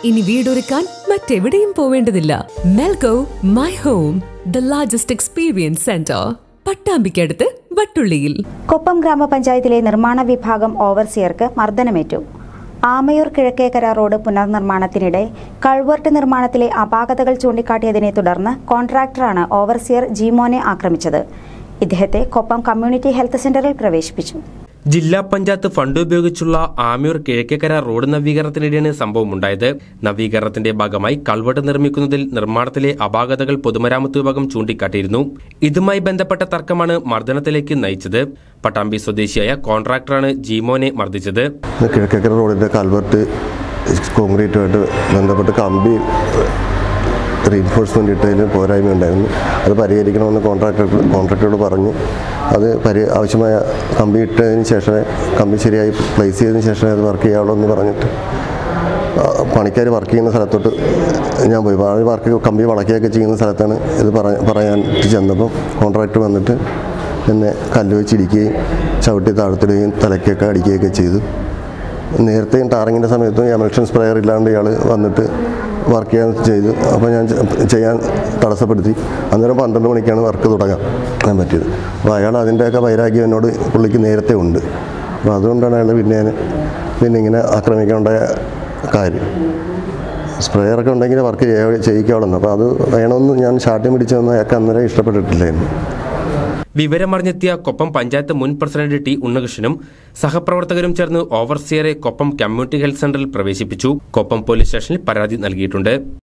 ഇനി വീടൊരുക്കാൻ മറ്റെവിടെയും പോവേണ്ടതില്ല Melgo my home the largest experience centre പട്ടാമ്പിക്കടുത്ത് വട്ടുള്ളിയിൽ കൊപ്പം ഗ്രാമപഞ്ചായത്തിലെ നിർമ്മാണ വിഭാഗം ഓവർസിയർക്ക് മർദ്ദനമേറ്റു ആമയൂർ കിഴക്കേക്കര റോഡ് പുനർനിർമ്മാണത്തിനിടെ കൾവർട്ട് നിർമ്മാണത്തിലെ അപാകതകൾ ചൂണ്ടിക്കാട്ടിയതിനെ തുടർന്ന് കോൺട്രാക്ടറാണ് ഓവർസിയർ ജീമോനെ ആക്രമിച്ചത് ഇദ്ദേഹത്തെ കൊപ്പം കമ്മ്യൂണിറ്റി ഹെൽത്ത് സെന്ററിൽ പ്രവേശിപ്പിച്ചു ജില്ലാ പഞ്ചായത്ത് ഫണ്ട് ഉപയോഗിച്ചുള്ള ആമ്യൂർ കിഴക്കേക്കര റോഡ് നവീകരണത്തിനിടെയാണ് സംഭവം ഉണ്ടായത് നവീകരണത്തിന്റെ ഭാഗമായി കൾവട്ട് നിർമ്മിക്കുന്നതിൽ നിർമ്മാണത്തിലെ അപാകതകൾ പൊതുമരാമത്ത് വിഭാഗം ചൂണ്ടിക്കാട്ടിയിരുന്നു ഇതുമായി ബന്ധപ്പെട്ട തർക്കമാണ് മർദ്ദനത്തിലേക്ക് നയിച്ചത് പട്ടാമ്പി സ്വദേശിയായ കോൺട്രാക്ടറാണ് ജീമോനെ മർദ്ദിച്ചത് ഇത് കിഴക്കേക്കര റോഡിൻ്റെ കൽവർട്ട് കോൺക്രീറ്റുമായിട്ട് ബന്ധപ്പെട്ട് കമ്പി റീൻഫോഴ്സ്മെൻ്റ് ഇട്ടതിൽ പോരായ്മ ഉണ്ടായിരുന്നു അത് പരിഹരിക്കണമെന്ന് കോൺട്രാക്ടർ കോൺട്രാക്ടറോട് പറഞ്ഞ് അത് പരി ആവശ്യമായ കമ്പി ഇട്ടതിന് ശേഷമേ കമ്പി ശരിയായി പ്ലേസ് ചെയ്തതിന് ശേഷമേ അത് വർക്ക് ചെയ്യാവുള്ളൂ എന്ന് പറഞ്ഞിട്ട് പണിക്കാർ വർക്ക് ചെയ്യുന്ന സ്ഥലത്തോട്ട് ഞാൻ പോയി ആ വർക്ക് കമ്പി വളയ്ക്കുകയൊക്കെ ചെയ്യുന്ന സ്ഥലത്താണ് ഇത് പറ- പറയാൻ ചെന്നപ്പം കോൺട്രാക്ടർ വന്നിട്ട് എന്നെ കല്ല് വെച്ചിടിക്കുകയും ചവിട്ടി താഴ്ത്തിടുകയും തലയ്ക്കൊക്കെ അടിക്കുകയൊക്കെ ചെയ്തു നേരത്തെയും ടാറിങ്ങിൻ്റെ സമയത്തും എമൽഷൻ സ്പ്രെയർ ഇല്ലാണ്ട് ഇയാൾ വന്നിട്ട് വർക്ക് ചെയ്യാൻ ചെയ്തു അപ്പോൾ ഞാൻ ചെ- ചെയ്യാൻ തടസ്സപ്പെടുത്തി അന്നേരം പന്ത്രണ്ട് മണിക്കാണ് വർക്ക് തുടങ്ങാൻ ഞാൻ പറ്റിയത് അപ്പോൾ അയാൾ അതിൻ്റെയൊക്കെ വൈരാഗ്യം എന്നോട് പുള്ളിക്ക് നേരത്തെ ഉണ്ട് അപ്പോൾ അതുകൊണ്ടാണ് അയാൾ പിന്നെ ഞാൻ പിന്നെ ഇങ്ങനെ ആക്രമിക്കാനുണ്ടായ കാര്യം സ്പ്രെയറൊക്കെ ഉണ്ടെങ്കിൽ വർക്ക് ചെയ്യിക്കാവുള്ളൂ അപ്പോൾ അത് വേണമെന്ന് ഞാൻ ശാഠ്യം പിടിച്ചതെന്ന് അയാൾക്ക് അന്നേരം ഇഷ്ടപ്പെട്ടിട്ടില്ലായിരുന്നു വിവരമറിഞ്ഞെത്തിയ കൊപ്പം പഞ്ചായത്ത് മുൻ പ്രസിഡന്റ് ടി ഉണ്ണികൃഷ്ണനും സഹപ്രവർത്തകരും ചേർന്ന് ഓവർസിയറെ കൊപ്പം കമ്മ്യൂണിറ്റി ഹെൽത്ത് സെന്ററിൽ പ്രവേശിപ്പിച്ചു കൊപ്പം പോലീസ് സ്റ്റേഷനിൽ പരാതി നൽകിയിട്ടുണ്ട്